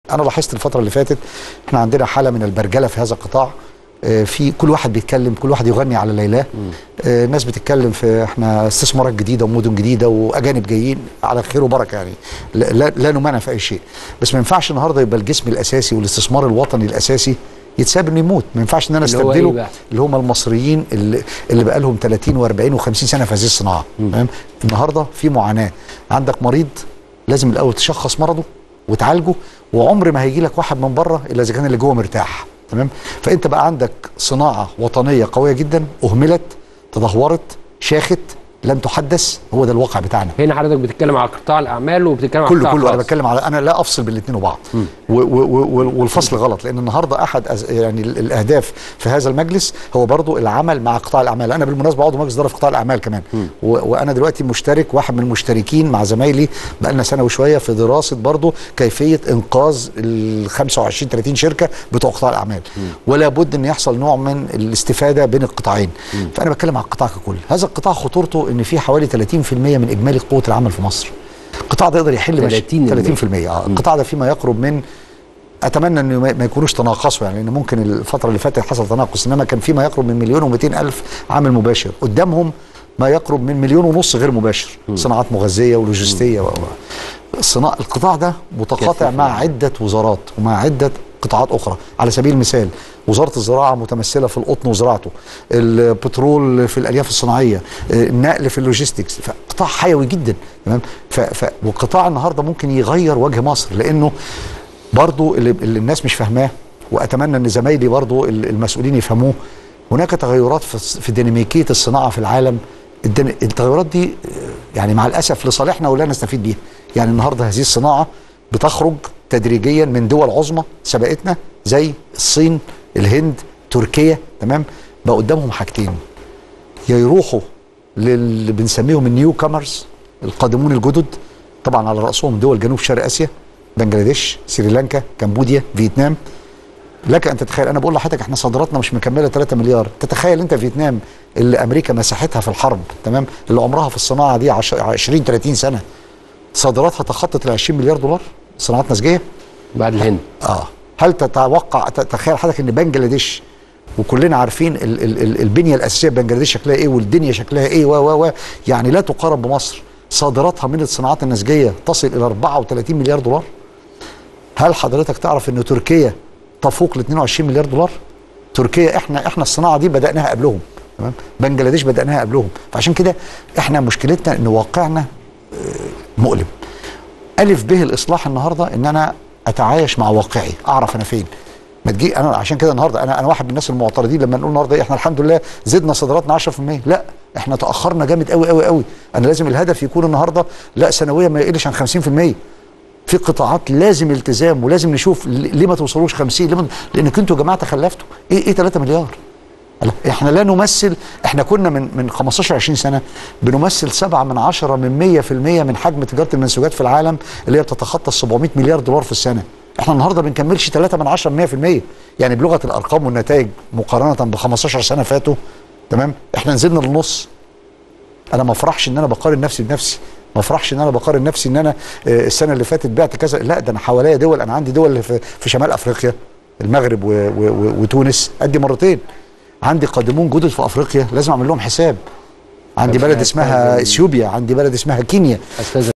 انا لاحظت الفتره اللي فاتت احنا عندنا حاله من البرجله في هذا القطاع آه، في كل واحد بيتكلم كل واحد يغني على ليلاه آه، الناس بتتكلم في احنا استثمارات جديده ومدن جديده واجانب جايين على خير وبركه يعني لا, لا, لا نمانع في اي شيء بس ما ينفعش النهارده يبقى الجسم الاساسي والاستثمار الوطني الاساسي يتساب انه يموت ما ينفعش ان انا اللي هو إيه استبدله بقى؟ اللي هم المصريين اللي, اللي بقى لهم 30 و40 و50 سنه في هذه الصناعه تمام النهارده في معاناه عندك مريض لازم الاول تشخص مرضه وتعالجه وعمر ما هيجي لك واحد من بره الا اذا كان اللي جوه مرتاح تمام فانت بقى عندك صناعه وطنيه قويه جدا اهملت تدهورت شاخت لم تحدث هو ده الواقع بتاعنا هنا حضرتك بتتكلم على قطاع الاعمال وبتتكلم على كله قطاع كله انا خاص. بتكلم على انا لا افصل بين الاثنين وبعض و و و والفصل غلط لان النهارده احد أز يعني ال- الاهداف في هذا المجلس هو برضو العمل مع قطاع الاعمال انا بالمناسبه عضو مجلس اداره في قطاع الاعمال كمان و وانا دلوقتي مشترك واحد من المشتركين مع زمايلي بقى لنا سنه وشويه في دراسه برضو كيفيه انقاذ ال 25 30 شركه بتوع قطاع الاعمال ولا بد ان يحصل نوع من الاستفاده بين القطاعين فانا بتكلم على القطاع ككل هذا القطاع خطورته ان فيه حوالي 30% من اجمالي قوه العمل في مصر القطاع ده يقدر يحل مش- 30% 30% اه القطاع ده فيما يقرب من اتمنى انه ما ما يكونوش تناقصوا يعني لان ممكن الفتره اللي فاتت حصل تناقص انما كان فيما يقرب من مليون و200 الف عامل مباشر قدامهم ما يقرب من مليون ونص غير مباشر صناعات مغذيه ولوجستيه و و- الصناعه القطاع ده متقاطع كثيف مع يعني. عده وزارات ومع عده قطاعات اخرى على سبيل المثال وزاره الزراعه متمثله في القطن وزراعته البترول في الالياف الصناعيه النقل في اللوجيستكس فقطاع حيوي جدا تمام ف... ف... وقطاع النهارده ممكن يغير وجه مصر لانه برضو اللي, اللي الناس مش فاهماه واتمنى ان زمايلي برضو ال- المسؤولين يفهموه هناك تغيرات في, الص- في ديناميكيه الصناعه في العالم الدن- التغيرات دي آه، يعني مع الاسف لصالحنا ولا نستفيد بيها يعني النهارده هذه الصناعه بتخرج تدريجيا من دول عظمى سبقتنا زي الصين الهند تركيا تمام بقى قدامهم حاجتين يا يروحوا للي بنسميهم النيو كامرز القادمون الجدد طبعا على راسهم دول جنوب شرق اسيا بنجلاديش سريلانكا كمبوديا فيتنام لك ان تتخيل انا بقول لحضرتك احنا صادراتنا مش مكمله 3 مليار تتخيل انت فيتنام اللي امريكا مساحتها في الحرب تمام اللي عمرها في الصناعه دي 20 30 سنه صادراتها تخطت ال 20 مليار دولار صناعات نسجيه بعد الهند اه هل تتوقع تتخيل حضرتك ان بنجلاديش وكلنا عارفين ال ال ال البنيه الاساسيه في بنجلاديش شكلها ايه والدنيا شكلها ايه و و و يعني لا تقارن بمصر صادراتها من الصناعات النسجيه تصل الى 34 مليار دولار هل حضرتك تعرف ان تركيا تفوق ال 22 مليار دولار تركيا احنا احنا الصناعه دي بداناها قبلهم تمام بنجلاديش بداناها قبلهم فعشان كده احنا مشكلتنا ان واقعنا آه، مؤلم الف به الاصلاح النهارده ان انا اتعايش مع واقعي اعرف انا فين ما تجي انا عشان كده النهارده انا انا واحد من الناس المعترضين لما نقول النهارده إيه، احنا الحمد لله زدنا صادراتنا 10% لا احنا تاخرنا جامد قوي قوي قوي انا لازم الهدف يكون النهارده لا سنويا ما يقلش عن 50% في قطاعات لازم التزام ولازم نشوف ل- ليه ما توصلوش 50 ليه ما لانك انتوا يا جماعه تخلفتوا ايه ايه 3 مليار لا، احنا لا نمثل احنا كنا من من 15 20 سنه بنمثل 7 من 10 من 100% من حجم تجاره المنسوجات في العالم اللي هي بتتخطى ال 700 مليار دولار في السنه احنا النهارده بنكملش 3 من 10 من 100% يعني بلغه الارقام والنتائج مقارنه ب 15 سنه فاتوا تمام احنا نزلنا للنص انا ما افرحش ان انا بقارن نفسي بنفسي ما افرحش ان انا بقارن نفسي ان انا آه، السنه اللي فاتت بعت كذا لا ده انا حواليا دول انا عندي دول في, في شمال افريقيا المغرب و و و وتونس قد مرتين عندي قادمون جدد في افريقيا لازم اعمل لهم حساب عندي طب بلد أستاذ- اسمها اثيوبيا عندي بلد اسمها كينيا استاذ